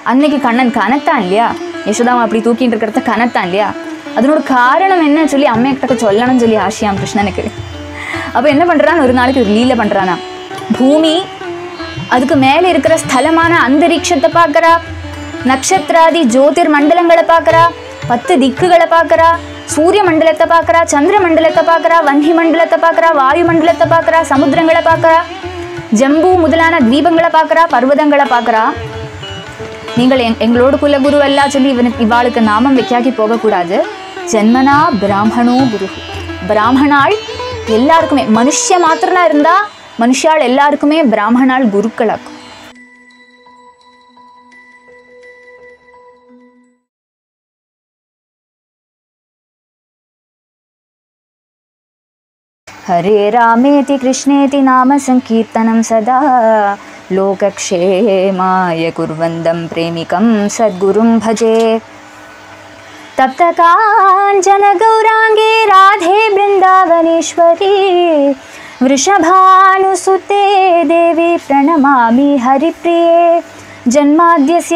அன்னைக்கு கண்ணன் கனத்தான் இல்லையா யசோதாமா அப்படி தூக்கிட்டு இருக்கிறத கனத்தான் இல்லையா அதனோட காரணம் என்ன சொல்லி அம்மையிட்ட சொல்லணும்னு சொல்லி ஆசையாம் கிருஷ்ணனுக்கு அப்போ என்ன பண்ணுறான் ஒரு நாளைக்கு ஒரு லீலை பண்ணுறானா பூமி அதுக்கு மேலே இருக்கிற ஸ்தலமான அந்தரிக்ஷத்தை பார்க்கறா நட்சத்திராதி ஜோதிர் மண்டலங்களை பார்க்கறா பத்து திக்குகளை பார்க்கறா சூரிய மண்டலத்தை பார்க்கறா சந்திர மண்டலத்தை பார்க்கறா வன்னி மண்டலத்தை பார்க்கறா வாயு மண்டலத்தை பார்க்கறா சமுத்திரங்களை பார்க்கறா ஜம்பு முதலான தீபங்களை பார்க்கறா பர்வதங்களை பார்க்கறா நீங்கள் எங் எங்களோட குலகுரு எல்லாம் சொல்லி இவனுக்கு இவாளுக்கு நாமம் வைக்காக்கி போகக்கூடாது ஜென்மனா பிராமணோ குரு பிராமணாள் எல்லாருக்குமே மனுஷ மாத்திரனா இருந்தா மனுஷாள் எல்லாருக்குமே பிராமணாள் குருக்களாக்கும் हरे रामेति कृष्णेति नाम सङ्कीर्तनं सदा लोकक्षेमाय कुर्वन्दं प्रेमिकं सद्गुरुं भजे तप्तकाञ्चनगौराङ्गे राधे बृन्दावनेश्वरी वृषभानुसुते देवी प्रणमामि हरिप्रिये जन्माद्यस्य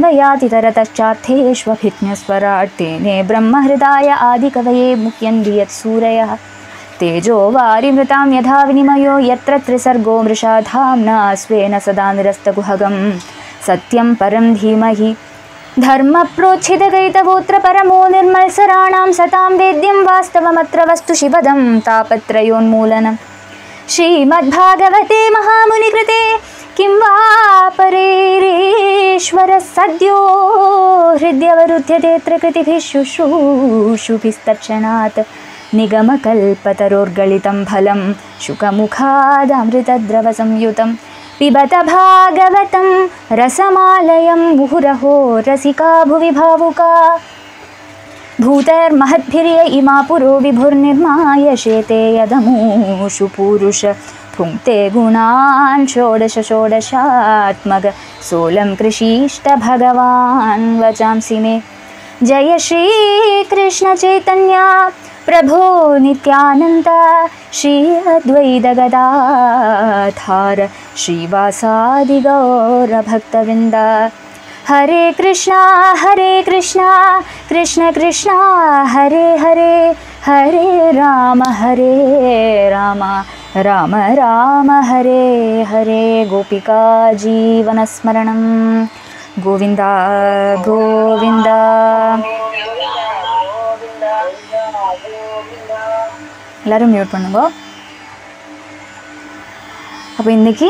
दोण्डयातितरतश्चार्थेष्वभिज्ञस्वराट्तेने ब्रह्महृदाय आदिकवये मुह्यन्ति यत्सूरयः तेजो वारिमृतां यथा विनिमयो यत्र त्रिसर्गो मृषा धाम्ना स्वेन सदा निरस्तकुहगं सत्यं परं धीमहि धर्मप्रोच्छितगैतवोऽत्र परमो निर्मत्सराणां सतां वेद्यं वास्तवमत्र वस्तु शिवदं तापत्रयोन्मूलनम् श्रीमद्भागवते महामुनिकृते किं वा परेरीश्वरः सद्यो हृद्यवरुध्यतेऽत्र कृतिभिः शुश्रूषुभिस्तक्षणात् निगमकल्पतरोर्गलितं फलं शुकमुखादमृतद्रवसंयुतं पिबत भागवतं रसमालयं मुहुरहो रसिका भुवि भावुका भूतैर्महद्भिर्य इमा पुरो विभुर्निर्माय शेते यदमूषु पूरुष भुङ्क्ते गुणान् षोडश षोडशात्मक सोलं कृषीष्ट भगवान् वचांसि मे जय श्रीकृष्णचैतन्या प्रभो नित्यानन्द श्री अद्वैतगदाधार श्रीवासादिगौरभक्तवृन्द हरे कृष्णा हरे कृष्णा कृष्ण कृष्णा हरे हरे हरे राम हरे राम राम राम हरे हरे गोपिका जीवनस्मरणं गोविन्द गोविन्द எல்லாரும் மியூட் பண்ணுங்க அப்போ இன்னைக்கு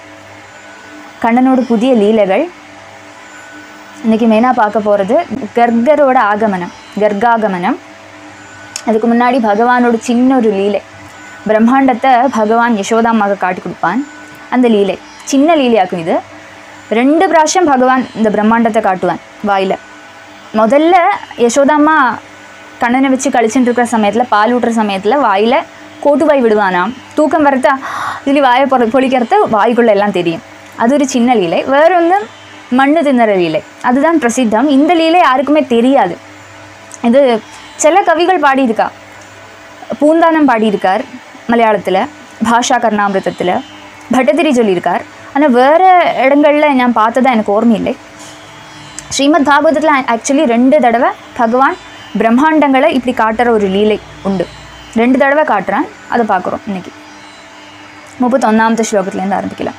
கண்ணனோட புதிய லீலைகள் இன்னைக்கு மெயினாக பார்க்க போகிறது கர்கரோட ஆகமனம் கர்காகமனம் அதுக்கு முன்னாடி பகவானோட சின்ன ஒரு லீலை பிரம்மாண்டத்தை பகவான் யசோதாமாக காட்டி கொடுப்பான் அந்த லீலை சின்ன லீலையாக்கும் இது ரெண்டு பிராവശ്யம் பகவான் இந்த பிரம்மாண்டத்தை காட்டுவான் வாயில் முதல்ல யசோதாம்மா கண்ணனை வச்சு கழிச்சுட்டு இருக்கிற சமயத்தில் பால் ஊட்டுற சமயத்தில் வாயில் கோட்டுவாய் விடுவானாம் தூக்கம் வரத்தா இதுலி வாயை பொ பொழிக்கிறத வாய்க்குள்ள எல்லாம் தெரியும் அது ஒரு சின்ன லீலை வேற ஒன்று மண்ணு தின்னற லீலை அதுதான் பிரசித்தம் இந்த லீலை யாருக்குமே தெரியாது இது சில கவிகள் பாடியிருக்கா பூந்தானம் பாடியிருக்கார் மலையாளத்தில் பாஷா கர்ணாமிரதத்தில் பட்டதிரி சொல்லியிருக்கார் ஆனால் வேறு இடங்களில் நான் பார்த்ததா எனக்கு ஓர்மையில்லை ஸ்ரீமத் பாகவதத்தில் ஆக்சுவலி ரெண்டு தடவை பகவான் பிரம்மாண்டங்களை இப்படி காட்டுற ஒரு லீலை உண்டு ரெண்டு தடவை காட்டுறான் அதை பார்க்குறோம் இன்னைக்கு முப்பத்தொன்னாமത്തെ ஸ்லோகத்துலேருந்து ஆரம்பிக்கலாம்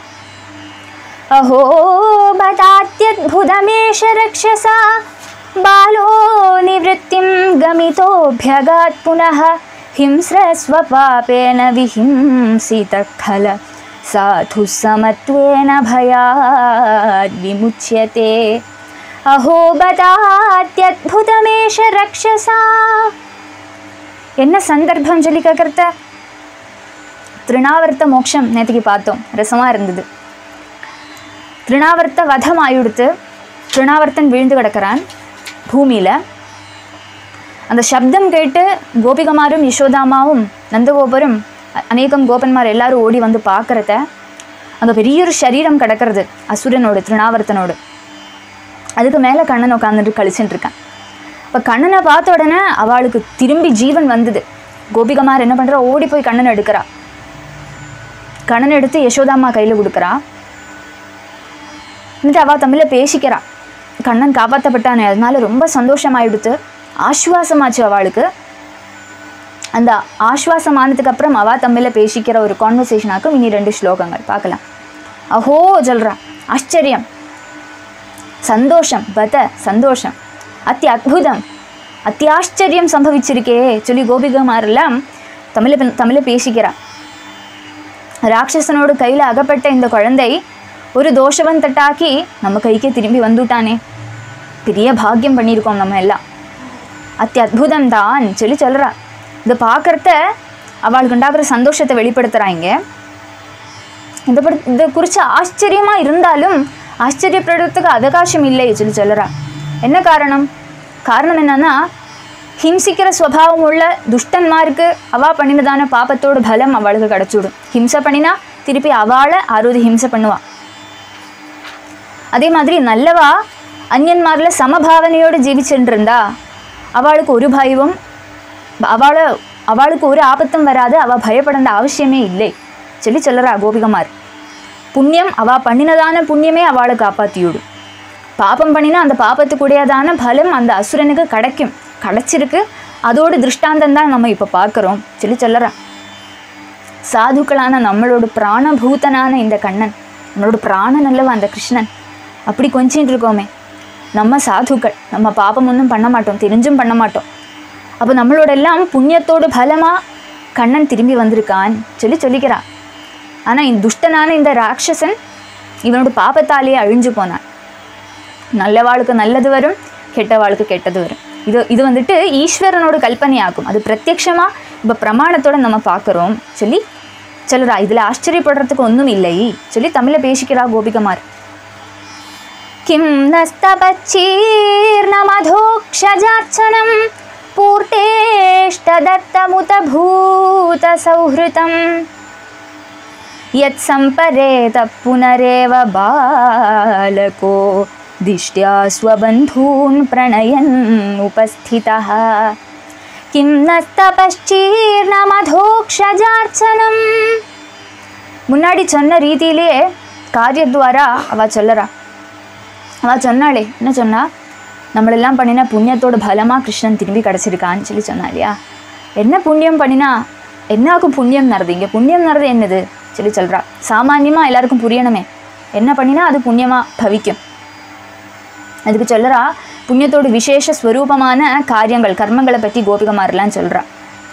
अहो बदात्यद्भुतमेष रक्षसा बालो निवृत्तिं गमितोऽभ्यगात् पुनः हिंस्रस्वपापेन विहिंसितः खल साधुः समत्वेन भयाद् विमुच्यते अहो बदात्यद्भुतमेष रक्षसा என்ன சந்தர்ப்பம் சொல்லி கேட்குறத திருணாவர்த்த மோட்சம் நேற்றுக்கு பார்த்தோம் ரசமாக இருந்தது திருணாவர்த்த வதம் ஆயுடுத்து திருணாவர்த்தன் விழுந்து கிடக்கிறான் பூமியில் அந்த சப்தம் கேட்டு கோபிகமாரும் யசோதாமாவும் நந்தகோபரும் அ- அநேகம் கோபன்மார் எல்லாரும் ஓடி வந்து பார்க்குறத அங்கே பெரிய ஒரு சரீரம் கிடக்கிறது அசுரனோடு திருணாவர்த்தனோடு அதுக்கு மேலே கண்ணன் உட்காந்துட்டு கழிச்சுட்டு இருக்கான் இப்போ கண்ணனை பார்த்த உடனே அவளுக்கு திரும்பி ஜீவன் வந்தது கோபிகமார் என்ன பண்ணுறா ஓடி போய் கண்ணனை எடுக்கிறா கண்ணனை எடுத்து யசோதாம்மா கையில் கொடுக்குறா എന്നിട്ട് അവ തമ്മിൽ പേശിക്കറ கண்ணன் காப்பாற்றப்பட்டானே அதனால ரொம்ப சந்தோஷமாயிடுத்து ஆஸ்வாசமாச்சு அவளுக்கு அந்த ஆஸ்வாசமானதுக்கு அப்புறம் அவா தம்மில் பேசிக்கிற ஒரு கான்வர்சேஷனாக்கும் இனி ரெண்டு ஸ்லோகங்கள் பார்க்கலாம் அஹோ சொல்றா ஆச்சரியம் சந்தோஷம் பத சந்தோஷம் அத்தி அற்புதம் அத்தியாச்சரியம் சம்பவிச்சிருக்கே சொல்லி கோபிகமாரெல்லாம் தமிழ தமிழை பேசிக்கிறா ராட்சசனோட கையில் அகப்பட்ட இந்த குழந்தை ஒரு தோஷவந்தட்டாக்கி நம்ம கைக்கே திரும்பி வந்துட்டானே பெரிய பாக்கியம் பண்ணியிருக்கோம் நம்ம எல்லாம் அத்தி அற்புதம் தான் சொல்லி சொல்கிறா இதை பார்க்குறத அவளுக்கு உண்டாகிற சந்தோஷத்தை வெளிப்படுத்துகிறாங்க இதை படி இதை குறித்து ஆச்சரியமாக இருந்தாலும் ஆச்சரியப்படுறதுக்கு அவகாசம் இல்லை சொல்லி சொல்கிறா என்ன காரணம் காரணம் என்னன்னா ஹிம்சிக்கிற ஸ்வபாவம் உள்ள துஷ்டன்மாருக்கு அவா பண்ணினதான பாபத்தோட பலம் அவளுக்கு கிடச்சிடும் ஹிம்சை பண்ணினா திருப்பி அவளை அறுபது ஹிம்சை பண்ணுவா அதே மாதிரி நல்லவா அந்யன்மாரில் சமபாவனையோடு ஜீவிச்சுட்டு இருந்தா அவளுக்கு ஒரு பயமும் அவளை அவளுக்கு ஒரு ஆபத்தும் வராது அவள் பயப்படேண்ட அவசியமே இல்லை சொல்லி சொல்லுறா கோபிகமார் புண்ணியம் அவ பண்ணினதான புண்ணியமே அவளை காப்பாற்றிவிடும் பாபம் பண்ணினா அந்த பாபத்துக்குடையதான பலம் அந்த அசுரனுக்கு கிடைக்கும் கிடைச்சிருக்கு அதோட திருஷ்டாந்தம் தான் நம்ம இப்போ பார்க்குறோம் சொல்லி சொல்லறா சாதுக்களான நம்மளோட பிராணபூதனான இந்த கண்ணன் நம்மளோட பிராணன் அல்லவா அந்த கிருஷ்ணன் அப்படி கொஞ்சின்னு இருக்கோமே நம்ம சாதுக்கள் நம்ம பாபம் ஒன்றும் பண்ண மாட்டோம் தெரிஞ்சும் பண்ண மாட்டோம் அப்போ நம்மளோட எல்லாம் புண்ணியத்தோட பலமாக கண்ணன் திரும்பி வந்திருக்கான் சொல்லி சொல்லிக்கிறா ஆனால் இந்த துஷ்டனான இந்த ராட்சசன் இவனோட பாபத்தாலேயே அழிஞ்சு போனான் நல்லவாளுக்கு நல்லது வரும் கெட்டவாளுக்கு கெட்டது வரும் இது இது வந்துட்டு ஈஸ்வரனோட கல்பனையாகும் அது பிரத்யக்ஷமாக இப்போ பிரமாணத்தோட நம்ம பார்க்குறோம் சொல்லி சொல்லுறா இதில் ஆச்சரியப்படுறதுக்கு ஒன்றும் இல்லை சொல்லி தமிழில் பேசிக்கிறா கோபிகமார் किं नस्तपच्चीर्णमधोक्षजार्चनं पूर्तेष्टदत्तमुत भूतसौहृतं यत्सम्परेत पुनरेव बालको दिष्ट्या स्वबन्धून् प्रणयन् उपस्थितः किं नस्तपश्चीर्णमधोक्षजार्चनम् முன்னாடி சொன்ன ரீதியிலேயே காரியத்வாரா அவ சொல்லறா அவ சொன்னாளே என்ன சொன்னா நம்மளெல்லாம் பண்ணின புண்ணியத்தோட பலமாக கிருஷ்ணன் திரும்பி கிடச்சிருக்கான்னு சொல்லி சொன்னா இல்லையா என்ன புண்ணியம் பண்ணினா என்னாக்கும் புண்ணியம் நடது இங்கே புண்ணியம் நடது என்னது சொல்லி சொல்கிறா சாமான்யமாக எல்லாருக்கும் புரியணுமே என்ன பண்ணினா அது புண்ணியமாக பவிக்கும் அதுக்கு சொல்லறா புண்ணியத்தோட விசேஷ ஸ்வரூபமான காரியங்கள் கர்மங்களை பற்றி கோபிகமாரெலாம் சொல்கிறா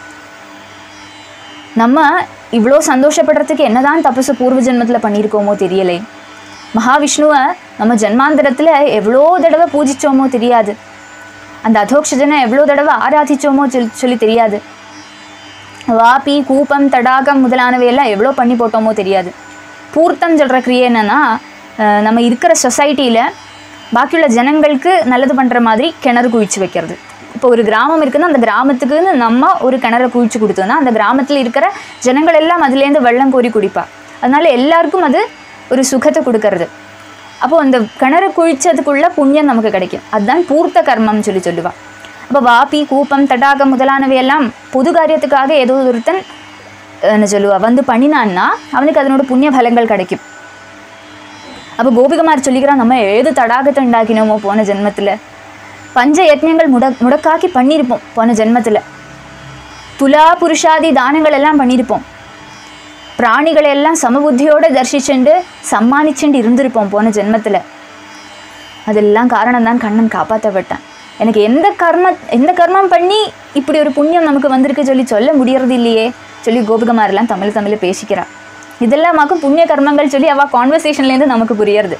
நம்ம இவ்வளோ சந்தோஷப்படுறதுக்கு என்னதான் தபசு பூர்வ ஜென்மத்தில் பண்ணியிருக்கோமோ தெரியலை மகாவிஷ்ணுவை நம்ம ஜென்மாந்தரத்தில் எவ்வளோ தடவை பூஜிச்சோமோ தெரியாது அந்த அதோக்ஷஜனை எவ்வளோ தடவை ஆராதிச்சோமோ சொல்லி சொல்லி தெரியாது வாபி கூப்பம் தடாகம் முதலானவையெல்லாம் எவ்வளோ பண்ணி போட்டோமோ தெரியாது பூர்த்தம் சொல்கிற கிரியை என்னன்னா அஹ், நம்ம இருக்கிற சொசைட்டியில் பாக்கியுள்ள ஜனங்களுக்கு நல்லது பண்ணுற மாதிரி கிணறு குழிச்சு வைக்கிறது இப்போ ஒரு கிராமம் இருக்குன்னா அந்த கிராமத்துக்குன்னு நம்ம ஒரு கிணறை குழிச்சு கொடுத்தோம்னா அந்த கிராமத்தில் இருக்கிற ஜனங்கள் எல்லாம் அதுலேருந்து வெள்ளம் கோரி குடிப்பா அதனால எல்லாருக்கும் அது ஒரு சுகத்தை கொடுக்கறது அப்போ அந்த கிணறு குழிச்சதுக்குள்ள புண்ணியம் நமக்கு கிடைக்கும் அதுதான் பூர்த்த கர்மம்னு சொல்லி சொல்லுவா அப்போ வாபி கூப்பம் தடாகம் முதலானவையெல்லாம் பொது காரியத்துக்காக ஏதோ ஒருத்தன் என்ன சொல்லுவா வந்து பண்ணினான்னா அவனுக்கு அதனோட புண்ணிய பலங்கள் கிடைக்கும் அப்போ கோபிகமார் சொல்லிக்கிறான் நம்ம ஏது தடாகத்தை உண்டாக்கினோமோ போன ஜென்மத்தில் பஞ்ச யத்னங்கள் முட முடக்காக்கி பண்ணியிருப்போம் போன ஜென்மத்தில் துலா புருஷாதி தானங்கள் எல்லாம் பண்ணியிருப்போம் பிராணிகளை எல்லாம் சமபுத்தியோட தரிசிச்சுண்டு சம்மானிச்சுண்டு இருந்திருப்போம் போன ஜென்மத்தில் அதெல்லாம் காரணம் தான் கண்ணன் காப்பாற்றப்பட்டான் எனக்கு எந்த கர்ம எந்த கர்மம் பண்ணி இப்படி ஒரு புண்ணியம் நமக்கு வந்திருக்கு சொல்லி சொல்ல முடியறது இல்லையே சொல்லி கோபிகமாரெல்லாம் தமிழ் தமிழில் பேசிக்கிறா இதெல்லாமாக்கும் புண்ணிய கர்மங்கள் சொல்லி அவள் கான்வர்சேஷன்லேருந்து நமக்கு புரியறது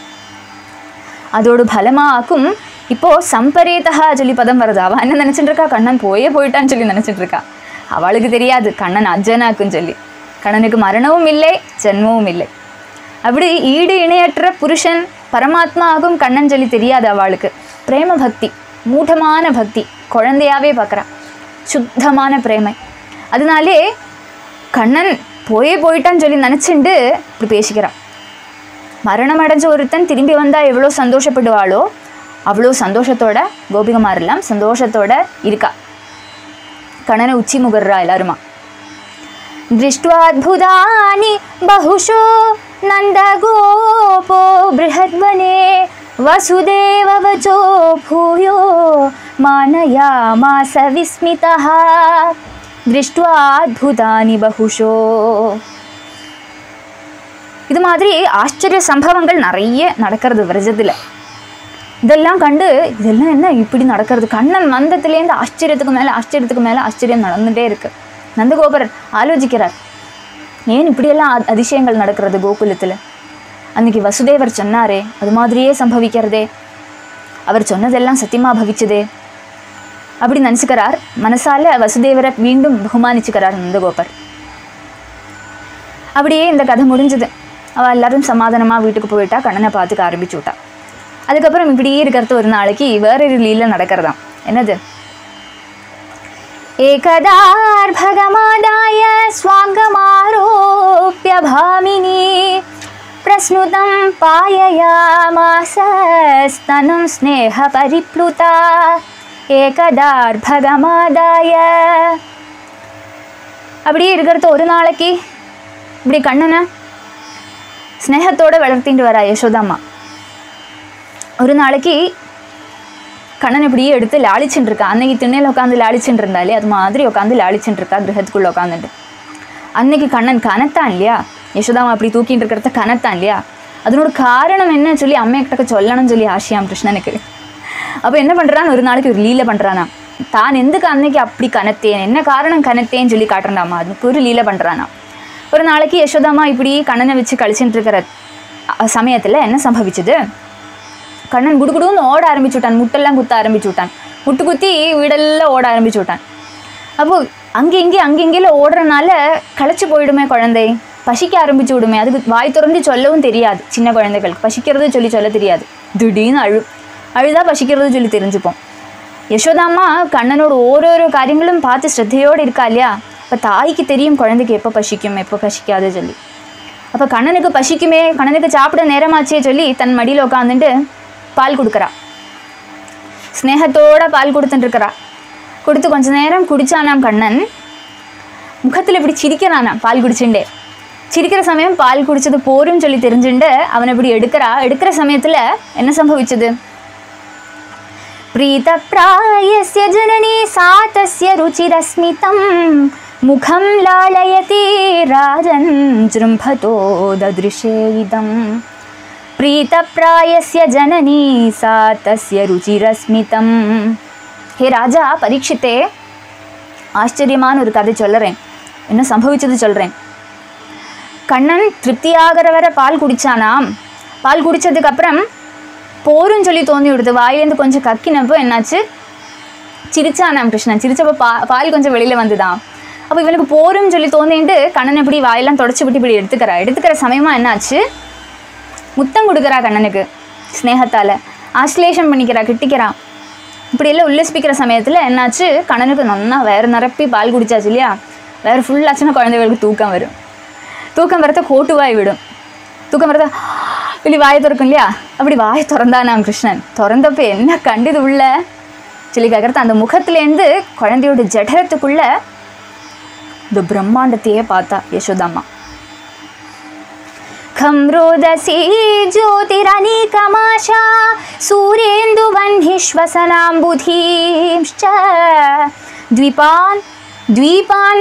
அதோட பலமாக்கும் இப்போ சம்பரேதா சொல்லி பதம் வருது அவள் என்ன நினச்சிட்டு இருக்கா கண்ணன் போயே போயிட்டான்னு சொல்லி நினச்சிட்டு இருக்கா அவளுக்கு தெரியாது கண்ணன் அஜனாக்குன்னு சொல்லி கண்ணனுக்கு மரணமும் இல்லை ஜென்மமும் இல்லை அப்படி ஈடு இணையற்ற புருஷன் பரமாத்மா ஆகும் கண்ணன் சொல்லி தெரியாது அவளுக்கு பிரேம பக்தி மூடமான பக்தி குழந்தையாவே பார்க்குறா சுத்தமான பிரேமை அதனாலே கண்ணன் போயே போயிட்டான்னு சொல்லி நினச்சிண்டு இப்படி பேசிக்கிறான் மரணம் அடைஞ்ச ஒருத்தன் திரும்பி வந்தால் எவ்வளோ சந்தோஷப்படுவாளோ அவ்வளோ சந்தோஷத்தோட கோபிகமாரெல்லாம் சந்தோஷத்தோட இருக்கா கண்ணனை உச்சி முகர்றா எல்லாருமா दृष्ट्वाद्भुतानि बहुषु नन्दगोपो बृहद्वने वसुदेववचो भूयो मानयामास विस्मितः दृष्ट्वा अद्भुतानि बहुशो இது மாதிரி ஆச்சரிய சம்பவங்கள் நிறைய நடக்கிறது விரஜத்தில் இதெல்லாம் கண்டு இதெல்லாம் என்ன இப்படி நடக்கிறது கண்ணன் மந்தத்திலேருந்து ஆச்சரியத்துக்கு மேலே ஆச்சரியத்துக்கு மேலே ஆச்சரியம் நடந்துகிட்டே இருக்கு நந்தகோபுரர் ஆலோசிக்கிறார் ஏன் இப்படியெல்லாம் அ- அதிசயங்கள் நடக்கிறது கோகுலத்தில் அன்னைக்கு வசுதேவர் சொன்னாரே அது மாதிரியே சம்பவிக்கிறதே அவர் சொன்னதெல்லாம் சத்தியமா பவிச்சதே அப்படி நினச்சிக்கிறார் மனசால வசுதேவரை மீண்டும் பகுமானிச்சுக்கிறார் நந்தகோபர் அப்படியே இந்த கதை முடிஞ்சது அவள் எல்லாரும் சமாதானமாக வீட்டுக்கு போயிட்டா கண்ணனை பார்த்துக்க ஆரம்பிச்சு விட்டா அதுக்கப்புறம் இப்படியே இருக்கிறது ஒரு நாளைக்கு வேறொரு லீல நடக்கிறதாம் என்னது एकदार्भगमादाय स्वाङ्गमारोप्य भामिनी प्रस्नुतं पाययामास स्तनं स्नेहपरिप्लुता एकदार्भगमादाय அப்படியே இருக்கிறது ஒரு நாளைக்கு இப்படி கண்ணனை ஸ்னேகத்தோட வளர்த்திட்டு வரா யசோதாம்மா ஒரு நாளைக்கு கண்ணன் இப்படியே எடுத்து லாளிச்சுட்டு இருக்கா அன்னைக்கு திண்ணையில் உட்காந்து லாளிச்சுட்டு இருந்தாலே அது மாதிரி உட்காந்து லாளிச்சுட்டு இருக்கா கிரகத்துக்குள்ளே உட்காந்துட்டு அன்னைக்கு கண்ணன் கனத்தான் இல்லையா யசோதாமா அப்படி தூக்கிட்டு இருக்கிறத கனத்தான் இல்லையா அதனோட காரணம் என்ன சொல்லி அம்மைக்கிட்ட சொல்லணும்னு சொல்லி ஆசையாம் கிருஷ்ணனுக்கு அப்போ என்ன பண்ணுறான் ஒரு நாளைக்கு ஒரு லீலை பண்ணுறானா தான் எதுக்கு அன்னைக்கு அப்படி கனத்தேன் என்ன காரணம் கனத்தேன்னு சொல்லி காட்டுறாமா அதுக்கு ஒரு லீலை பண்ணுறானா ஒரு நாளைக்கு யசோதாமா இப்படி கண்ணனை வச்சு கழிச்சுட்டு இருக்கிற சமயத்தில் என்ன சம்பவிச்சது கண்ணன் குடுகுடுன்னு ஓட ஆரம்பிச்சு விட்டான் முட்டெல்லாம் குத்த ஆரம்பிச்சு விட்டான் முட்டு குத்தி வீடெல்லாம் ஓட ஆரம்பிச்சு விட்டான் அப்போ அங்கே இங்கே அங்கே இங்கேயும் ஓடுறனால களைச்சு போயிடுமே குழந்தை பசிக்க ஆரம்பிச்சு விடுமே அதுக்கு வாய் திறந்து சொல்லவும் தெரியாது சின்ன குழந்தைகளுக்கு பசிக்கிறது சொல்லி சொல்ல தெரியாது திடீர்னு அழு அழுதா பசிக்கிறது சொல்லி தெரிஞ்சுப்போம் யசோதாம்மா கண்ணனோட ஓரோரோ காரியங்களும் பார்த்து ஸ்ரத்தையோடு இருக்கா இல்லையா இப்போ தாய்க்கு தெரியும் குழந்தைக்கு எப்போ பசிக்கும் எப்போ பசிக்காது சொல்லி அப்போ கண்ணனுக்கு பசிக்குமே கண்ணனுக்கு சாப்பிட நேரமாச்சே சொல்லி தன் மடியில் உட்காந்துட்டு பால் கொடுக்குறா ஸ்னேகத்தோட பால் கொடுத்துட்டு இருக்கிறா கொடுத்து கொஞ்ச நேரம் குடிச்சானாம் கண்ணன் முகத்தில் இப்படி சிரிக்கிறானாம் பால் குடிச்சுண்டே சிரிக்கிற சமயம் பால் குடிச்சது போரும் சொல்லி தெரிஞ்சுண்டு அவனை இப்படி எடுக்கிறா எடுக்கிற சமயத்தில் என்ன சம்பவிச்சது प्रीतप्रायस्य जननी सा तस्य रुचिरस्मितं मुखं लालयति राजन् जृम्भतो ददृशे इदम् प्रीतप्रायस्य जननी सा तस्य रुचिरस्मितं ஹே ராஜா பரீட்சித்தே ஆச்சரியமான ஒரு கதை சொல்லுறேன் என்ன சம்பவிச்சது சொல்கிறேன் கண்ணன் திருப்தியாகிற வரை பால் குடிச்சானாம் பால் குடிச்சதுக்கப்புறம் போரும் சொல்லி தோண்டி விடுது வாயிலேருந்து கொஞ்சம் கக்கினப்போ என்னாச்சு சிரிச்சானாம் கிருஷ்ணன் சிரிச்சப்போ பா பால் கொஞ்சம் வெளியில் வந்துதான் அப்போ இவனுக்கு போரும் சொல்லி தோந்திட்டு கண்ணன் இப்படி வாயெல்லாம் தொடச்சி விட்டு இப்படி எடுத்துக்கிறா எடுத்துக்கிற சமயமாக என்னாச்சு முத்தம் கொடுக்குறா கண்ணனுக்கு ஸ்னேகத்தால் ஆஸ்லேஷன் பண்ணிக்கிறா கிட்டிக்கிறா இப்படியெல்லாம் உல்லசிப்பிக்கிற சமயத்தில் என்னாச்சு கண்ணனுக்கு நன்னா வேறு நிரப்பி பால் குடிச்சாச்சு இல்லையா வேறு ஃபுல்லாச்சுன்னா குழந்தைகளுக்கு தூக்கம் வரும் தூக்கம் வரத்த கோட்டுவாய் விடும் தூக்கம் வரத இப்படி வாயை திறக்கும் இல்லையா அப்படி வாயை திறந்தானாம் கிருஷ்ணன் திறந்தப்ப என்ன கண்டுது உள்ள சொல்லி கேட்குறது அந்த முகத்துலேருந்து குழந்தையோட ஜடரத்துக்குள்ள இந்த பிரம்மாண்டத்தையே பார்த்தா யசோதாம்மா खं रोदसी ज्योतिरनीकमाशा सूर्येन्दुवह्निश्वसनाम्बुधींश्च द्वीपान् द्वीपान्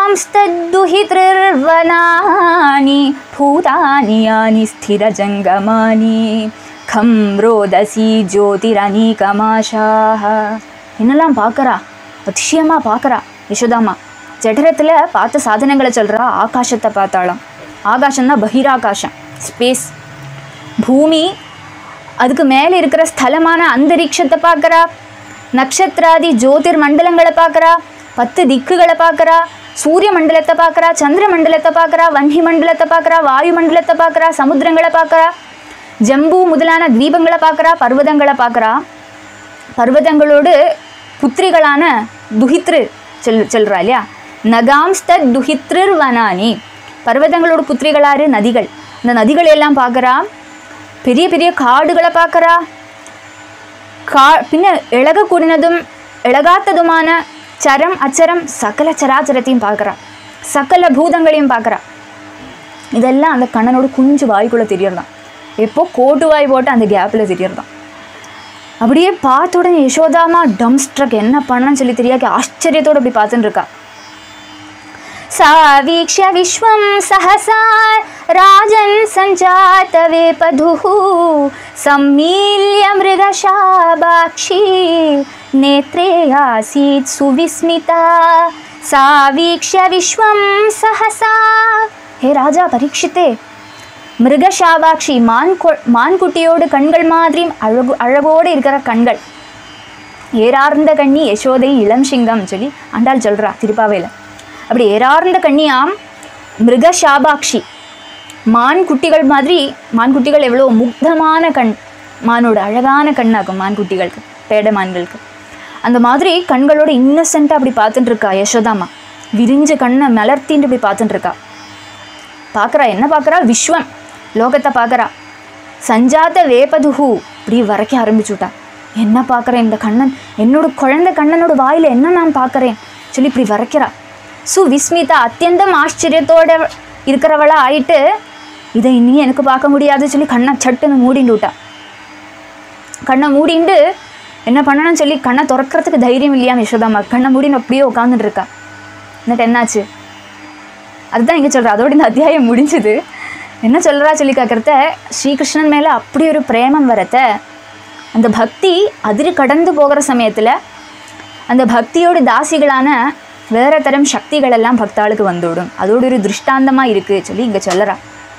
नगांस्तद्दुहितृर्वनानि भूतानि यानि स्थिरजङ्गमानि खं रोदसी ज्योतिरनीकमाशाः என்னெல்லாம் பார்க்குறா அதிசயமாக பார்க்குறா யசோதாமா ஜடரத்தில் பார்த்த சாதனங்களை சொல்கிறா ஆகாசத்தை பார்த்தாளாம் ஆகாசம்னா பகிராகாசம் ஸ்பேஸ் பூமி அதுக்கு மேலே இருக்கிற ஸ்தலமான அந்தரிக்ஷத்தை பார்க்குறா நட்சத்திராதி ஜோதிர் மண்டலங்களை பார்க்குறா பத்து திக்குகளை பார்க்குறா சூரிய மண்டலத்தை பார்க்குறா சந்திர மண்டலத்தை பார்க்குறா வன்னி மண்டலத்தை பார்க்குறா வாயு மண்டலத்தை பார்க்குறா சமுத்திரங்களை பார்க்குறா ஜம்பு முதலான தீபங்களை பார்க்குறா பர்வதங்களை பார்க்குறா பர்வதங்களோடு புத்திரிகளான துஹித்ரு சொல் சொல்கிறா இல்லையா நகாம்ஸ்தத் துஹித்ருர் வனானி பர்வதங்களோட புத்திரிகளாறு நதிகள் இந்த நதிகளை எல்லாம் பார்க்குறா பெரிய பெரிய காடுகளை பார்க்குறா கா பின்ன இழக கூடினதும் இழகாத்ததுமான சரம் அச்சரம் சகல சராச்சரத்தையும் பார்க்குறா சகல பூதங்களையும் பார்க்குறா இதெல்லாம் அந்த கண்ணனோட குஞ்சு வாய்க்குள்ளே தெரியறதாம் எப்போ கோட்டுவாய் போட்டு அந்த கேப்பில் திரியறதான் அப்படியே பார்த்த உடனே யசோதாமா டம்ஸ்ட்ரக் என்ன பண்ணணும்னு சொல்லி தெரியாத ஆச்சரியத்தோடு அப்படி பார்த்துட்டு இருக்கா सा वीक्ष्य विश्वं सहसा राजन् सञ्जातवेपधुः सम्मील्य मृगशाबाक्षी नेत्रे आसीत् सुविस्मिता सा वीक्ष्य विश्वं सहसा हे ராஜா பரீட்சித்தே மிருகஷாபாக்ஷி மான் கொ மான்குட்டியோடு கண்கள் மாதிரி அழகு அழகோடு இருக்கிற கண்கள் ஏறார்ந்த கண்ணி யசோதை இளம் சிங்கம் சொல்லி ஆண்டாள் சொல்கிறா திருப்பாவையில் அப்படி ஏறார்ந்த கண்ணியாம் மிருக சாபாக்ஷி மான் குட்டிகள் மாதிரி மான் குட்டிகள் எவ்வளோ முக்தமான கண் மானோட அழகான கண்ணாகும் மான் குட்டிகளுக்கு பேட மான்களுக்கு அந்த மாதிரி கண்களோட இன்னசென்ட்டாக அப்படி பார்த்துட்டு இருக்கா யசோதாமா விரிஞ்ச கண்ணை மலர்த்தின்னு இப்படி பார்த்துட்டு இருக்கா பார்க்குறா என்ன பார்க்குறா விஸ்வம் லோகத்தை பார்க்குறா சஞ்சாத வேபதுஹு இப்படி வரைக்க ஆரம்பிச்சுட்டா என்ன பார்க்குறேன் இந்த கண்ணன் என்னோட குழந்தை கண்ணனோட வாயில் என்ன நான் பார்க்குறேன் சொல்லி இப்படி வரைக்கிறா சு விஸ்மிதா அத்தியந்தம் ஆச்சரியத்தோட இருக்கிறவளா ஆயிட்டு இதை இனி எனக்கு பார்க்க முடியாது சொல்லி கண்ணை சட்டுன்னு மூடிண்டு விட்டா கண்ணை மூடிண்டு என்ன பண்ணணும்னு சொல்லி கண்ணை திறக்கிறதுக்கு தைரியம் இல்லையா யசோதாமா கண்ணை மூடின்னு அப்படியே உட்காந்துட்டு இருக்கா എന്നിട്ട് என்னாச்சு அதுதான் இங்கே சொல்கிறா அதோட இந்த அத்தியாயம் முடிஞ்சுது என்ன சொல்கிறா சொல்லி கேட்குறத ஸ்ரீகிருஷ்ணன் மேலே அப்படி ஒரு பிரேமம் வரத்த அந்த பக்தி அதிரு கடந்து போகிற சமயத்தில் அந்த பக்தியோட தாசிகளான வேற தரம் சக்திகள் எல்லாம் பக்தாளுக்கு வந்துவிடும் அதோட ஒரு திருஷ்டாந்தமாக இருக்குது சொல்லி இங்கே சொல்லறா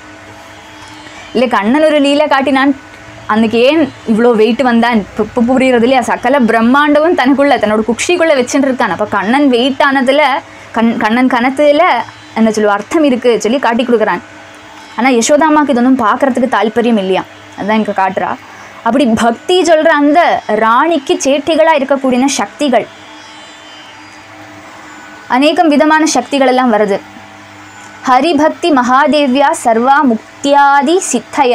இல்லை கண்ணன் ஒரு லீலை காட்டினான் அன்னைக்கு ஏன் இவ்வளோ வெயிட் வந்தான் இப்போ இப்போ புரியுறது இல்லையா சகல பிரம்மாண்டமும் தனக்குள்ள தன்னோட குக்ஷிக்குள்ளே வச்சுட்டு இருக்கான் அப்போ கண்ணன் வெயிட் ஆனதில் கண் கண்ணன் கணத்துல என்ன சொல்லுவா அர்த்தம் இருக்குது சொல்லி காட்டி கொடுக்குறான் ஆனால் யசோதாமாக்கு இது ஒன்றும் பார்க்கறதுக்கு தால்பரியம் இல்லையா அதான் இங்கே காட்டுறா அப்படி பக்தி சொல்கிற அந்த ராணிக்கு சேட்டிகளாக இருக்கக்கூடிய சக்திகள் அநேகம் விதமான சக்திகள் எல்லாம் வருது ஹரிபக்தி மகாதேவ்யா சர்வா முக்தியாதி சித்தய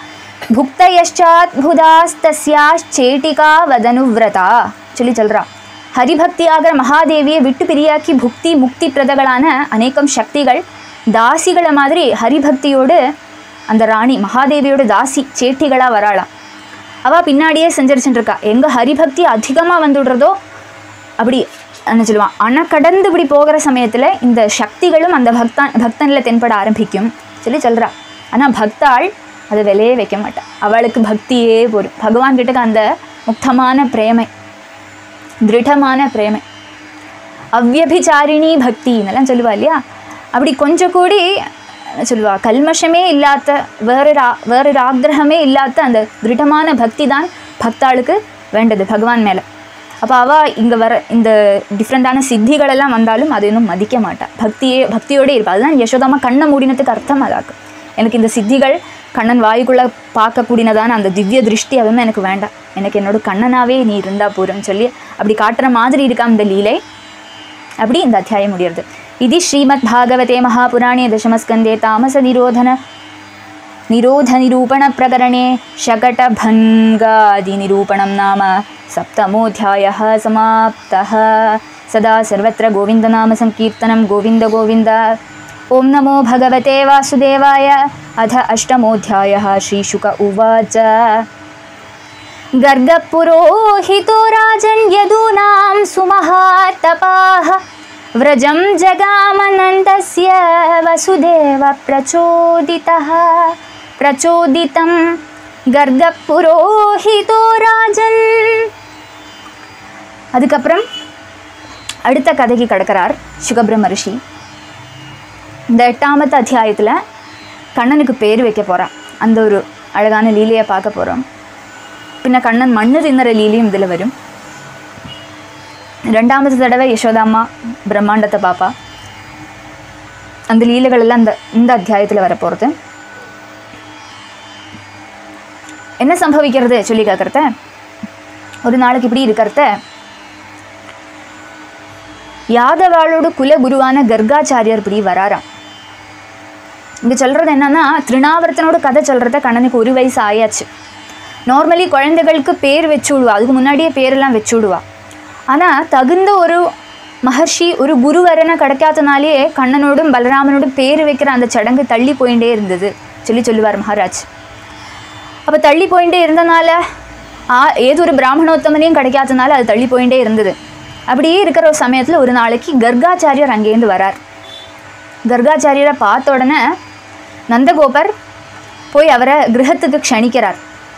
புக்தயஷ்சாத்புதாஸ்தஸ்யாச்சேட்டிகா வதனுவிரதா சொல்லி சொல்கிறா ஹரிபக்தியாகிற மகாதேவியை விட்டு பிரியாக்கி புக்தி முக்தி பிரதகளான அநேகம் சக்திகள் தாசிகளை மாதிரி ஹரிபக்தியோடு அந்த ராணி மகாதேவியோட தாசி சேட்டிகளாக வராளாம் அவள் பின்னாடியே செஞ்சரிச்சுட்டு இருக்கா எங்கே ஹரிபக்தி அதிகமாக வந்துடுறதோ அப்படி என்ன சொல்லுவான் அணை கடந்து இப்படி போகிற சமயத்தில் இந்த சக்திகளும் அந்த பக்தான் பக்தனில் தென்பட ஆரம்பிக்கும் சொல்லி சொல்கிறா ஆனால் பக்தாள் அதை விலையே வைக்க மாட்டாள் அவளுக்கு பக்தியே போடும் பகவான் கிட்டக்க அந்த முக்தமான பிரேமை திருடமான பிரேமை அவ்யபிச்சாரிணி பக்தி என்னெல்லாம் சொல்லுவா இல்லையா அப்படி கொஞ்சம் கூடி என்ன சொல்லுவா கல்மஷமே இல்லாத வேறொரு ஆ- வேறொரு ஆக்கிரகமே இல்லாத அந்த திருடமான பக்தி தான் பக்தாளுக்கு வேண்டது பகவான் மேலே அப்போ அவள் இங்கே வர இந்த டிஃப்ரெண்ட்டான சித்திகளெல்லாம் வந்தாலும் அதை இன்னும் மதிக்க மாட்டா பக்தியே பக்தியோடே இருப்பா அதுதான் யசோதாமா கண்ணை மூடினதுக்கு அர்த்தம் அதாக்கு எனக்கு இந்த சித்திகள் கண்ணன் வாயுக்குள்ளே பார்க்கக்கூடியதான அந்த திவ்ய திருஷ்டி அதுவும் எனக்கு வேண்டாம் எனக்கு என்னோட கண்ணனாவே நீ இருந்தா போதும் சொல்லி அப்படி காட்டுற மாதிரி இருக்கா இந்த லீலை அப்படி இந்த அத்தியாயம் முடியறது இது ஸ்ரீமத் பாகவதே மகாபுராணே தசமஸ்கந்தே தாமச நிரோதன निरोधनिरूपणप्रकरणे शकटभङ्गादिनिरूपणं नाम सप्तमोऽध्यायः समाप्तः सदा सर्वत्र गोविन्दनामसङ्कीर्तनं गोविन्द गोविन्द ॐ नमो भगवते वासुदेवाय अथ अष्टमोऽध्यायः श्रीशुक उवाच गर्गपुरोहितो राजन् यदूनां सुमहातपाः व्रजं जगामनन्दस्य वसुदेव प्रचोदितः प्रचोदितं गर्गपुरोहितो ராஜன் அதுக்கப்புறம் அடுத்த கதைக்கு கடக்கிறார் சுகபிரம ரிஷி இந்த எட்டாமத்து அத்தியாயத்தில் கண்ணனுக்கு பேர் வைக்க போகிறான் அந்த ஒரு அழகான லீலையை பார்க்க போகிறோம் பின்ன கண்ணன் மண்ணு தின்னற லீலையும் இதில் வரும் ரெண்டாமது தடவை யசோதாம்மா பிரம்மாண்டத்தை பாப்பா அந்த லீலைகள் எல்லாம் இந்த இந்த அத்தியாயத்தில் வரப்போகிறது என்ன சம்பவிக்கிறது சொல்லி கேட்குறத ஒரு நாளைக்கு இப்படி இருக்கிறத யாதவாளோட குலகுருவான கர்காச்சாரியார் இப்படி வராராம் இங்கே சொல்கிறது என்னன்னா திருநாவர்த்தனோட கதை சொல்கிறத கண்ணனுக்கு ஒரு வயசு ஆயாச்சு நார்மலி குழந்தைகளுக்கு பேர் வச்சு விடுவா அதுக்கு முன்னாடியே பேரெல்லாம் வச்சு விடுவா ஆனால் தகுந்த ஒரு மகர்ஷி ஒரு குருவரனை கிடைக்காதனாலே கண்ணனோடும் பலராமனோடும் பேர் வைக்கிற அந்த சடங்கு தள்ளி போயிட்டே இருந்தது சொல்லி சொல்லுவார் மகாராஜ் அப்போ தள்ளி போயிட்டே இருந்தனால ஆ ஏதொரு பிராமணோத்தமனையும் கிடைக்காதனால அது தள்ளி போயிட்டே இருந்தது அப்படியே இருக்கிற ஒரு சமயத்தில் ஒரு நாளைக்கு கர்காச்சாரியர் அங்கேருந்து வரார் கர்காச்சாரியரை பார்த்த உடனே நந்தகோபர் போய் அவரை கிரகத்துக்கு க்ஷணிக்கிறார்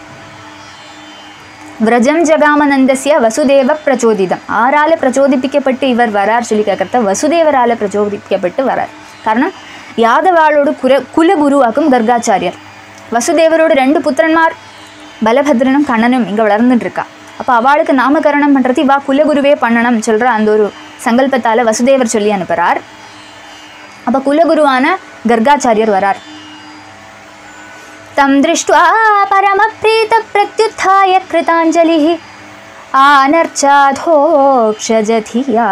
விரஜம் ஜகாமநந்தசிய வசுதேவ பிரச்சோதிதம் ஆறால பிரச்சோதிப்பிக்கப்பட்டு இவர் வரார் சொல்லி கேட்கறத வசுதேவரால பிரச்சோதிப்பிக்கப்பட்டு வரார் காரணம் யாதவாளோட குர குலகுருவாக்கும் கர்காச்சாரியர் வசுதேவரோட ரெண்டு புத்திரன்மார் பலபத்ரனும் கண்ணனும் இங்கே வளர்ந்துட்டு இருக்கா அப்போ அவளுக்கு நாமகரணம் பண்ணுறது இவா குலகுருவே பண்ணணும் சொல்கிற அந்த ஒரு சங்கல்பத்தால் வசுதேவர் சொல்லி அனுப்புகிறார் அப்போ குலகுருவான கர்காச்சாரியர் வரார் तं दृष्ट्वा परमप्रीतप्रत्युत्थाय कृताञ्जलिः आनर्चाधोक्षजधिया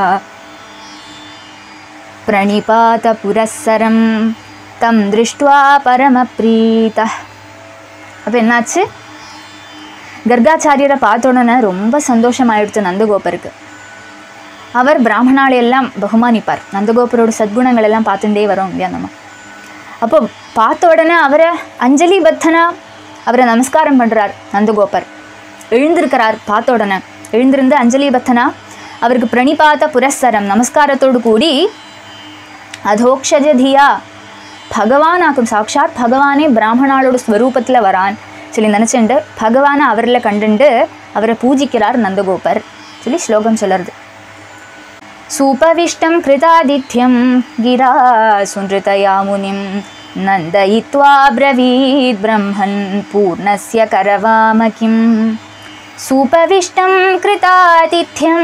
प्रणिपातपुरःसरं तं दृष्ट्वा परमप्रीतः அப்போ என்னாச்சு கர்காச்சாரியரை பார்த்த உடனே ரொம்ப சந்தோஷமாயிடுச்சு நந்தகோபருக்கு அவர் பிராமணாலை எல்லாம் பகுமானிப்பார் நந்தகோபரோட சத்குணங்கள் எல்லாம் பார்த்துட்டே வரோம் இல்லையா நம்ம அப்போ பார்த்த உடனே அவரை அஞ்சலி பத்தனா அவரை நமஸ்காரம் பண்ணுறார் நந்தகோபர் எழுந்திருக்கிறார் பார்த்த உடனே எழுந்திருந்து அஞ்சலி பத்தனா அவருக்கு பிரணிபாத புரஸ்தரம் நமஸ்காரத்தோடு கூடி அதோக்ஷஜதியா பகவானாக்கும் சாக்ஷாத் பகவானே பிராமணாளோட ஸ்வரூபத்தில் வரான் சொல்லி நினச்சிண்டு பகவானை அவரில் கண்டுண்டு அவரை பூஜிக்கிறார் நந்தகோபர் சொல்லி ஸ்லோகம் சொல்லுறது सूपविष्टं कृतादित्यं गिरा सुनृतया मुनिं नन्दयित्वा ब्रवीद् ब्रह्मन् पूर्णस्य करवाम किं सूपविष्टं कृतादित्यं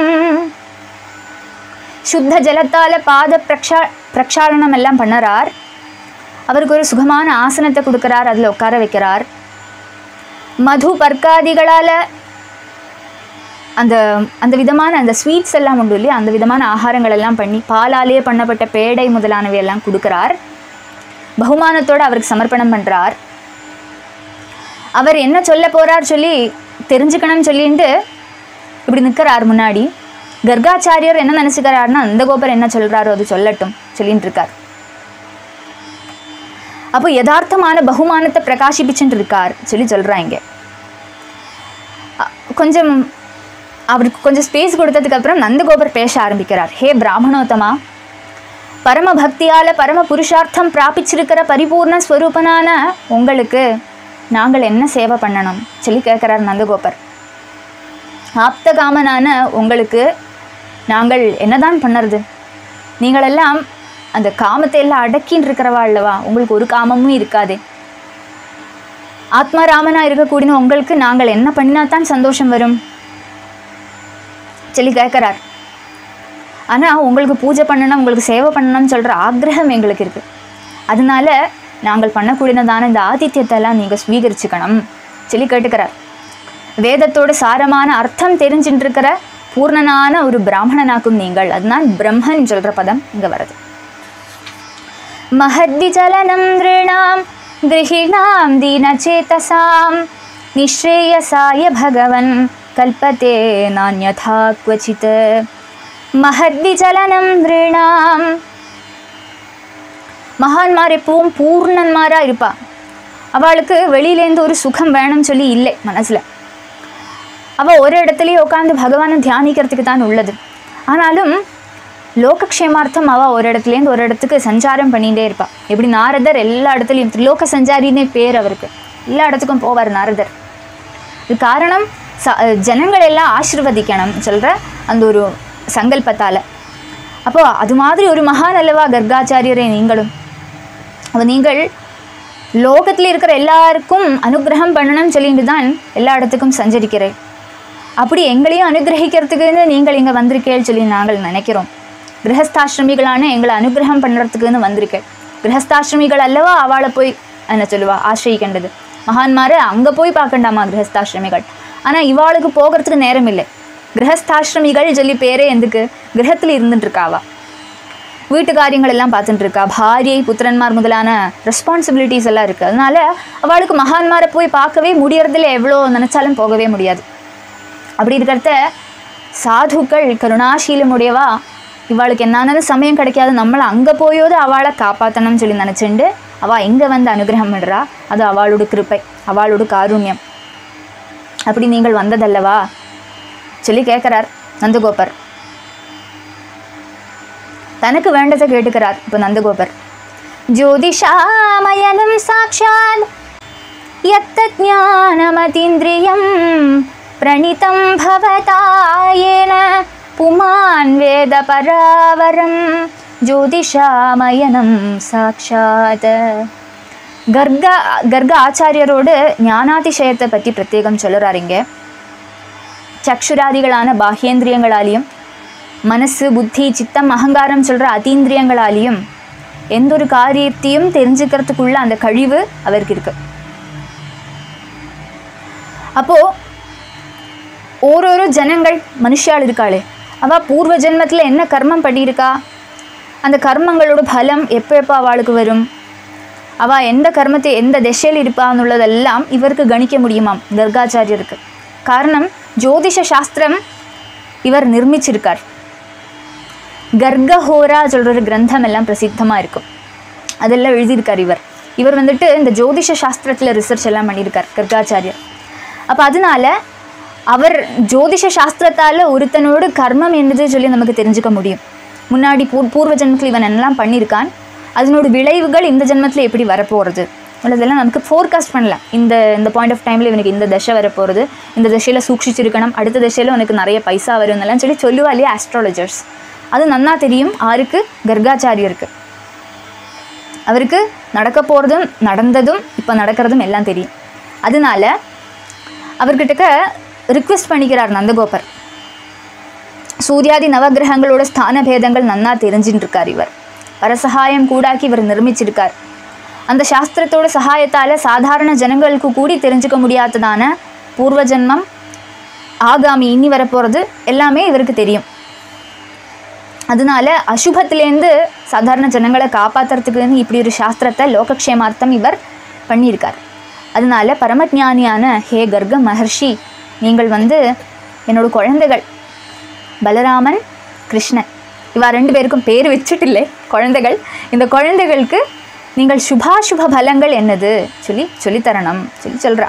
சுத்த ஜலத்தால் பாத பிரக்ஷா பிரக்ஷாலனம் எல்லாம் பண்ணறார் அவருக்கு ஒரு சுகமான ஆசனத்தை கொடுக்குறார் அதில் உட்கார வைக்கிறார் மது பர்க்காதிகளால் அந்த அந்த விதமான அந்த ஸ்வீட்ஸ் எல்லாம் உண்டு இல்லையா அந்த விதமான ஆகாரங்கள் எல்லாம் பண்ணி பாலாலேயே பண்ணப்பட்ட பேடை முதலானவை எல்லாம் கொடுக்குறார் பகுமானத்தோடு அவருக்கு சமர்ப்பணம் பண்ணுறார் அவர் என்ன சொல்ல போறார் சொல்லி தெரிஞ்சுக்கணும்னு சொல்லிட்டு இப்படி நிற்கிறார் முன்னாடி கர்காச்சாரியர் என்ன நினச்சிக்கிறாருன்னா நந்தகோபர் என்ன சொல்கிறாரோ அது சொல்லட்டும் சொல்லிட்டு இருக்கார் அப்போ யதார்த்தமான பகுமானத்தை பிரகாசிப்பிச்சுட்டு இருக்கார் சொல்லி சொல்கிறாங்க கொஞ்சம் அவருக்கு கொஞ்சம் ஸ்பேஸ் கொடுத்ததுக்கப்புறம் நந்தகோபர் பேச ஆரம்பிக்கிறார் ஹே பிராமணோத்தமா பரம பக்தியால் பரம புருஷார்த்தம் பிராபிச்சிருக்கிற பரிபூர்ண ஸ்வரூபனான உங்களுக்கு நாங்கள் என்ன சேவை பண்ணணும் சொல்லி கேட்குறார் நந்தகோபர் ஆப்தகாமனான உங்களுக்கு நாங்கள் என்னதான் பண்ணுறது நீங்களெல்லாம் அந்த காமத்தை எல்லாம் அடக்கின்னு இருக்கிறவா அல்லவா உங்களுக்கு ஒரு காமமும் இருக்காதே ஆத்மாராமனா இருக்கக்கூடிய உங்களுக்கு நாங்கள் என்ன பண்ணினா தான் சந்தோஷம் வரும் சொல்லி கேட்குறார் ஆனால் உங்களுக்கு பூஜை பண்ணணும் உங்களுக்கு சேவை பண்ணணும்னு சொல்கிற ஆக்ரகம் எங்களுக்கு இருக்குது அதனால நாங்கள் பண்ணக்கூடியதான இந்த ஆதித்யத்தெல்லாம் நீங்கள் ஸ்வீகரிச்சுக்கணும் சொல்லி கேட்டுக்கிறார் வேதத்தோட சாரமான அர்த்தம் தெரிஞ்சுட்டு இருக்கிற பூர்ணனான ஒரு பிராமணனாக்கும் நீங்கள் அதுதான் பிரம்மன் சொல்கிற பதம் இங்கே வருது महद्विचलनं नृणां गृहिणां दीनचेतसां निःश्रेयसाय भगवन् कल्पते नान्यथा क्वचित् महद्विचलनं नृणां மகான்மார் எப்பவும் பூர்ணன்மாராக இருப்பா அவளுக்கு வெளியிலேருந்து ஒரு சுகம் வேணும்னு சொல்லி இல்லை மனசில் அவள் ஒரு இடத்துலயே உட்காந்து பகவானை தியானிக்கிறதுக்கு தான் உள்ளது ஆனாலும் லோகக்ஷேமார்த்தம் அவள் ஒரு இடத்துலேருந்து ஒரு இடத்துக்கு சஞ்சாரம் பண்ணிகிட்டே இருப்பாள் எப்படி நாரதர் எல்லா இடத்துலையும் திரிலோக சஞ்சாரின்னே பேர் அவருக்கு எல்லா இடத்துக்கும் போவார் நாரதர் இது காரணம் ச ஜனங்கள் எல்லாம் ஆசிர்வதிக்கணும் சொல்கிற அந்த ஒரு சங்கல்பத்தால் அப்போ அது மாதிரி ஒரு மகான் அல்லவா கர்காச்சாரியரே நீங்களும் அப்போ நீங்கள் லோகத்தில் இருக்கிற எல்லாருக்கும் அனுகிரகம் பண்ணணும்னு சொல்லிட்டு தான் எல்லா இடத்துக்கும் சஞ்சரிக்கிறேன் அப்படி எங்களையும் அனுகிரகிக்கிறதுக்குன்னு நீங்கள் இங்கே வந்திருக்கேன்னு சொல்லி நாங்கள் நினைக்கிறோம் கிரகஸ்தாசிரமிகளான எங்களை அனுகிரகம் பண்ணுறதுக்குன்னு வந்திருக்கேன் கிரகஸ்தாசிரமிகள் அல்லவா அவளை போய் என்ன சொல்லுவா ஆசிரியிக்கின்றது மகான்மாரை அங்கே போய் பார்க்கண்டாமா கிரகஸ்தாசிரமிகள் ஆனால் இவாளுக்கு போகிறதுக்கு நேரம் இல்லை கிரகஸ்தாசிரமிகள் சொல்லி பேரே எதுக்கு கிரகத்தில் இருந்துட்டு இருக்காவா வீட்டு காரியங்கள் எல்லாம் பார்த்துட்டு இருக்கா பாரியை புத்திரன்மார் முதலான ரெஸ்பான்சிபிலிட்டிஸ் எல்லாம் இருக்குது அதனால அவளுக்கு மகான்மாரை போய் பார்க்கவே முடியறதில்ல எவ்வளோ நினச்சாலும் போகவே முடியாது அப்படி இருக்கிறத சாதுக்கள் கருணாசீலமுடையவா இவாளுக்கு என்னன்னு சமயம் கிடைக்காது நம்மளை அங்கே போயோது அவளை காப்பாற்றணும்னு சொல்லி நினச்சிண்டு அவள் எங்கே வந்து அனுகிரகம் பண்ணுறா அது அவளோட கிருப்பை அவளோட காருண்யம் அப்படி நீங்கள் வந்ததல்லவா சொல்லி கேட்குறார் நந்தகோபர் தனக்கு வேண்டதை கேட்டுக்கிறார் இப்போ நந்தகோபர் ஜோதிஷாமயனம் சாட்சாத் यत्तज्ञानमतीन्द्रियं प्रणीतं भवता येन पुमान् वेदपरावरं ஜோதிஷாமயனம் சாட்சாத் கர்க கர்க ஆச்சாரியரோடு ஞானாதிசயத்தை பற்றி பிரத்யேகம் சொல்லுறார் இங்கே சக்ஷுராதிகளான பாஹ்யேந்திரியங்களாலையும் மனசு புத்தி சித்தம் அகங்காரம் சொல்கிற அதீந்திரியங்களாலையும் எந்த ஒரு காரியத்தையும் தெரிஞ்சுக்கிறதுக்குள்ள அந்த கழிவு அவருக்கு இருக்கு அப்போ ஓரொரு ஜனங்கள் மனுஷாள் இருக்காளே அவ பூர்வ ஜென்மத்தில் என்ன கர்மம் பண்ணியிருக்கா அந்த கர்மங்களோட பலம் எப்போ எப்போ அவளுக்கு வரும் அவ எந்த கர்மத்தை எந்த திசையில் இருப்பான்னுள்ளதெல்லாம் இவருக்கு கணிக்க முடியுமாம் கர்காச்சாரியருக்கு காரணம் ஜோதிஷ சாஸ்திரம் இவர் நிர்மிச்சிருக்கார் கர்கஹோரா சொல்கிற ஒரு கிரந்தம் எல்லாம் பிரசித்தமாக இருக்கும் அதெல்லாம் எழுதியிருக்கார் இவர் இவர் வந்துட்டு இந்த ஜோதிஷ சாஸ்திரத்தில் ரிசர்ச் எல்லாம் பண்ணியிருக்கார் கர்காச்சாரியர் அப்போ அதனால அவர் ஜோதிஷ சாஸ்திரத்தால் ஒருத்தனோடு கர்மம் என்னது சொல்லி நமக்கு தெரிஞ்சுக்க முடியும் முன்னாடி பூர் பூர்வ ஜென்மத்தில் இவன் என்னெல்லாம் பண்ணியிருக்கான் அதனோட விளைவுகள் இந்த ஜென்மத்தில் எப்படி வரப்போகிறது உள்ளதெல்லாம் நமக்கு ஃபோர்காஸ்ட் பண்ணலாம் இந்த இந்த பாயிண்ட் ஆஃப் டைமில் இவனுக்கு இந்த தசை வரப்போகிறது இந்த தசையில் சூக்ஷிச்சிருக்கணும் அடுத்த தசையில் உனக்கு நிறைய பைசா வரும்னெல்லாம் சொல்லி சொல்லுவா இல்லையா ஆஸ்ட்ராலஜர்ஸ் அது நன்னா தெரியும் ஆருக்கு கர்காச்சாரியருக்கு அவருக்கு நடக்க போகிறதும் நடந்ததும் இப்போ நடக்கிறதும் எல்லாம் தெரியும் அதனால அவர்கிட்ட ரிக்வெஸ்ட் பண்ணிக்கிறார் நந்தகோபர் சூர்யாதி நவகிரகங்களோட ஸ்தான பேதங்கள் நன்னா தெரிஞ்சுட்டு இருக்கார் இவர் பரசகாயம் கூடாக்கி இவர் நிர்மிச்சிருக்கார் அந்த சாஸ்திரத்தோட சகாயத்தால் சாதாரண ஜனங்களுக்கு கூடி தெரிஞ்சுக்க முடியாததான பூர்வ ஜென்மம் ஆகாமி இனி வரப்போகிறது எல்லாமே இவருக்கு தெரியும் அதனால அசுபத்திலேருந்து சாதாரண ஜனங்களை காப்பாற்றுறதுக்குன்னு இப்படி ஒரு சாஸ்திரத்தை லோகக்ஷேமார்த்தம் இவர் பண்ணியிருக்கார் அதனால பரமஜானியான ஹே கர்க மகர்ஷி நீங்கள் வந்து என்னோட குழந்தைகள் பலராமன் கிருஷ்ணன் இவா ரெண்டு பேருக்கும் பேர் வச்சுட்டில்லை குழந்தைகள் இந்த குழந்தைகளுக்கு நீங்கள் சுபாசுப பலங்கள் என்னது சொல்லி சொல்லித்தரணும் சொல்லி சொல்கிறா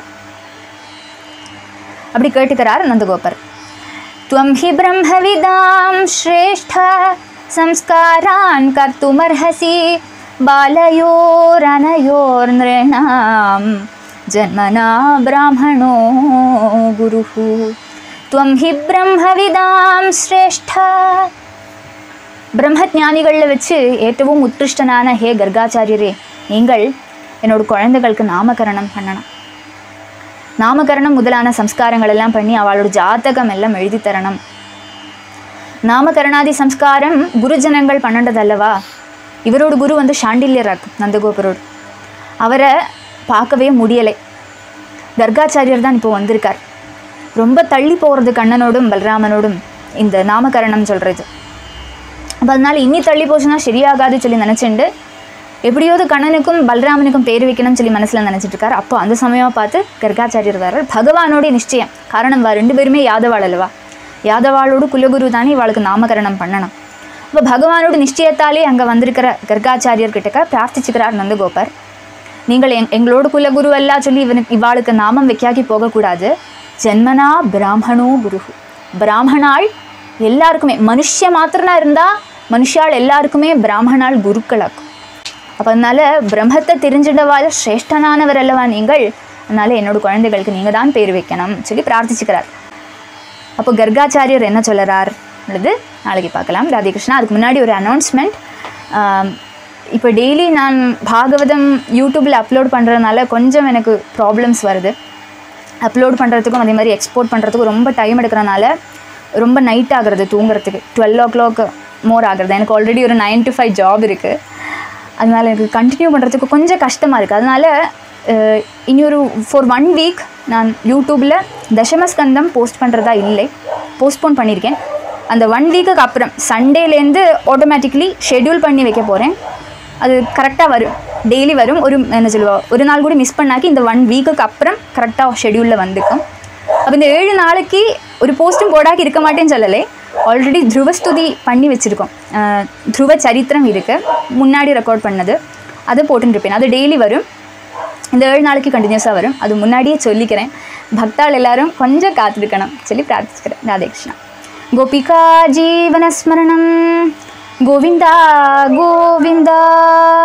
அப்படி கேட்டுக்கிறார் நந்தகோபர் त्वं हि ब्रह्मविदां श्रेष्ठ संस्कारान् कर्तुमर्हसि बालयोरनयोर्नृणां जन्मना ब्राह्मणो गुरुः त्वं हि ब्रह्मविदां श्रेष्ठ பிரம்மஜானிகளில் வச்சு ஏற்றவும் உத்கிருஷ்டனான ஹே கர்காச்சாரியரே நீங்கள் என்னோட குழந்தைகளுக்கு நாமகரணம் பண்ணணும் நாமகரணம் முதலான சம்ஸ்காரங்கள் எல்லாம் பண்ணி அவளோட ஜாதகம் எல்லாம் எழுதி தரணும் நாமகரணாதி சம்ஸ்காரம் குருஜனங்கள் பண்ணண்டதல்லவா இவரோட குரு வந்து சாண்டில்யராக் நந்தகோபரோடு அவரை பார்க்கவே முடியலை கர்காச்சாரியர் தான் இப்போ வந்திருக்கார் ரொம்ப தள்ளி போகிறது கண்ணனோடும் பலராமனோடும் இந்த நாமகரணம் சொல்கிறது அப்போ அதனால இன்னி தள்ளி போச்சுன்னா சரியாகாது சொல்லி நினச்சிண்டு எப்படியாவது கண்ணனுக்கும் பலராமனுக்கும் பேர் வைக்கணும்னு சொல்லி மனசில் நினச்சிட்டு இருக்காரு அப்போ அந்த சமயம் பார்த்து கர்காச்சாரியர் வர்றார் பகவானோட நிச்சயம் காரணம் வா ரெண்டு பேருமே யாதவாள் அல்லவா யாதவாளோட குலகுரு தானே இவாளுக்கு நாமகரணம் பண்ணணும் அப்போ பகவானோட நிச்சயத்தாலே அங்கே வந்திருக்கிற கர்காச்சாரியர் கிட்டக்க பிரார்த்திச்சுக்கிறார் நந்தகோபர் நீங்கள் எங் எங்களோட குலகுரு எல்லாம் சொல்லி இவனுக்கு இவாளுக்கு நாமம் வைக்காக்கி போகக்கூடாது ஜென்மனா பிராமணோ குரு பிராமணாள் எல்லாருக்குமே மனுஷ மாத்திரனா இருந்தால் மனுஷாள் எல்லாருக்குமே பிராமணாள் குருக்களாக்கும் அப்போ அதனால பிரம்மத்தை தெரிஞ்சிடவாத சிரேஷ்டனானவர் அல்லவா நீங்கள் அதனால என்னோட குழந்தைகளுக்கு நீங்கள் தான் பேர் வைக்கணும் சொல்லி பிரார்த்திச்சுக்கிறார் அப்போ கர்காச்சாரியர் என்ன சொல்லறார் அல்லது நாளைக்கு பார்க்கலாம் ராதே கிருஷ்ணா அதுக்கு முன்னாடி ஒரு அனௌன்ஸ்மெண்ட் இப்போ டெய்லி நான் பாகவதம் யூடியூப்பில் அப்லோட் பண்ணுறதுனால கொஞ்சம் எனக்கு ப்ராப்ளம்ஸ் வருது அப்லோட் பண்ணுறதுக்கும் அதே மாதிரி எக்ஸ்போர்ட் பண்ணுறதுக்கும் ரொம்ப டைம் எடுக்கிறனால ரொம்ப நைட் ஆகுறது தூங்குறதுக்கு டுவெல் ஓ கிளாக் மோர் ஆகுறது எனக்கு ஆல்ரெடி ஒரு நைன் டு ஃபைவ் ஜாப் இருக்குது அதனால் எனக்கு கண்டினியூ பண்ணுறதுக்கு கொஞ்சம் கஷ்டமாக இருக்குது அதனால் அஹ், இனி ஒரு ஃபார் ஒன் வீக் நான் யூடியூப்பில் தசமஸ்கந்தம் போஸ்ட் பண்ணுறதா இல்லை போஸ்ட்போன் பண்ணியிருக்கேன் அந்த ஒன் வீக்குக்கு அப்புறம் சண்டேலேருந்து ஆட்டோமேட்டிக்கலி ஷெட்யூல் பண்ணி வைக்க போகிறேன் அது கரெக்டாக வரும் டெய்லி வரும் ஒரு என்ன சொல்லுவா ஒரு நாள் கூட மிஸ் பண்ணாக்கி இந்த ஒன் வீக்குக்கு அப்புறம் கரெக்டாக ஷெட்யூலில் வந்துக்கும் அப்போ இந்த ஏழு நாளைக்கு ஒரு போஸ்ட்டும் போடாக்கி இருக்க மாட்டேன்னு சொல்லலை ஆல்ரெடி துருவஸ்துதி பண்ணி வச்சுருக்கோம் அஹ், துருவ சரித்திரம் இருக்குது முன்னாடி ரெக்கார்ட் பண்ணது அதை போட்டுருப்பேன் அது டெய்லி வரும் இந்த ஏழு நாளைக்கு கண்டினியூஸாக வரும் அது முன்னாடியே சொல்லிக்கிறேன் பக்தாள் எல்லாரும் கொஞ்சம் காத்திருக்கணும் சொல்லி பிரார்த்திச்சுக்கிறேன் ராதே கிருஷ்ணா கோபிகா ஜீவனஸ்மரணம் கோவிந்தா கோவிந்தா